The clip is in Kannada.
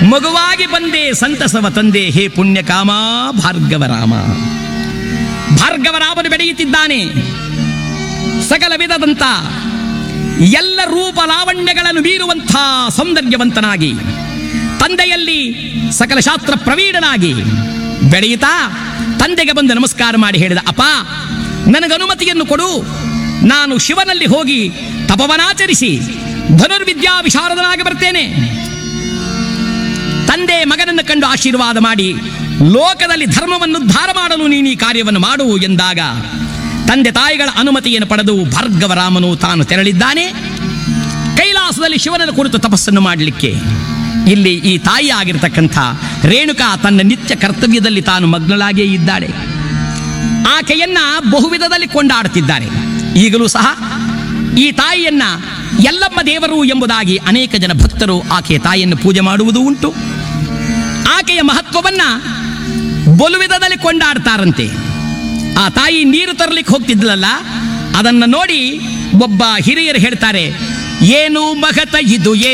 ಮಗುವಾಗಿ ಬಂದೆ ಸಂತಸವ ತಂದೆ ಹೇ ಪುಣ್ಯಕಾಮ ಭಾರ್ಗವರಾಮ ಭಾರ್ಗವರಾಮನು ಬೆಳೆಯುತ್ತಿದ್ದಾನೆ ಸಕಲ ವಿಧದಂತ ಎಲ್ಲ ರೂಪ ಲಾವಣ್ಯಗಳನ್ನು ಮೀರುವಂಥ ಸೌಂದರ್ಯವಂತನಾಗಿ ತಂದೆಯಲ್ಲಿ ಸಕಲ ಶಾಸ್ತ್ರ ಪ್ರವೀಣನಾಗಿ ಬೆಳೆಯುತ್ತಾ ತಂದೆಗೆ ಬಂದು ನಮಸ್ಕಾರ ಮಾಡಿ ಹೇಳಿದ ಅಪ್ಪ ನನಗೆ ಅನುಮತಿಯನ್ನು ಕೊಡು ನಾನು ಶಿವನಲ್ಲಿ ಹೋಗಿ ತಪವನಾಚರಿಸಿ ಧನುರ್ವಿದ್ಯಾ ವಿಶಾರದನಾಗಿ ಬರ್ತೇನೆ ತಂದೆ ಮಗನನ್ನು ಕಂಡು ಆಶೀರ್ವಾದ ಮಾಡಿ ಲೋಕದಲ್ಲಿ ಧರ್ಮವನ್ನು ಉದ್ಧಾರ ಮಾಡಲು ನೀನು ಈ ಕಾರ್ಯವನ್ನು ಮಾಡು ಎಂದಾಗ ತಂದೆ ತಾಯಿಗಳ ಅನುಮತಿಯನ್ನು ಪಡೆದು ಭಾರ್ಗವರಾಮನು ತಾನು ತೆರಳಿದ್ದಾನೆ ಕೈಲಾಸದಲ್ಲಿ ಶಿವನ ಕುರಿತು ತಪಸ್ಸನ್ನು ಮಾಡಲಿಕ್ಕೆ ಇಲ್ಲಿ ಈ ತಾಯಿ ಆಗಿರತಕ್ಕಂಥ ರೇಣುಕಾ ತನ್ನ ನಿತ್ಯ ಕರ್ತವ್ಯದಲ್ಲಿ ತಾನು ಮಗ್ನಳಾಗಿಯೇ ಇದ್ದಾಳೆ ಆಕೆಯನ್ನ ಬಹುವಿಧದಲ್ಲಿ ಕೊಂಡಾಡುತ್ತಿದ್ದಾರೆ ಈಗಲೂ ಸಹ ಈ ತಾಯಿಯನ್ನ ಎಲ್ಲಮ್ಮ ದೇವರು ಎಂಬುದಾಗಿ ಅನೇಕ ಜನ ಭಕ್ತರು ಆಕೆಯ ತಾಯಿಯನ್ನು ಪೂಜೆ ಮಾಡುವುದು ಉಂಟು ಆಕೆಯ ಮಹತ್ವವನ್ನ ಬಲುವಿಧದಲ್ಲಿ ಕೊಂಡಾಡ್ತಾರಂತೆ ಆ ತಾಯಿ ನೀರು ತರಲಿಕ್ಕೆ ಹೋಗ್ತಿದ್ಲಲ್ಲ ಅದನ್ನ ನೋಡಿ ಒಬ್ಬ ಹಿರಿಯರು ಹೇಳ್ತಾರೆ ಏನು ಮಹತ ಇದು ಏನು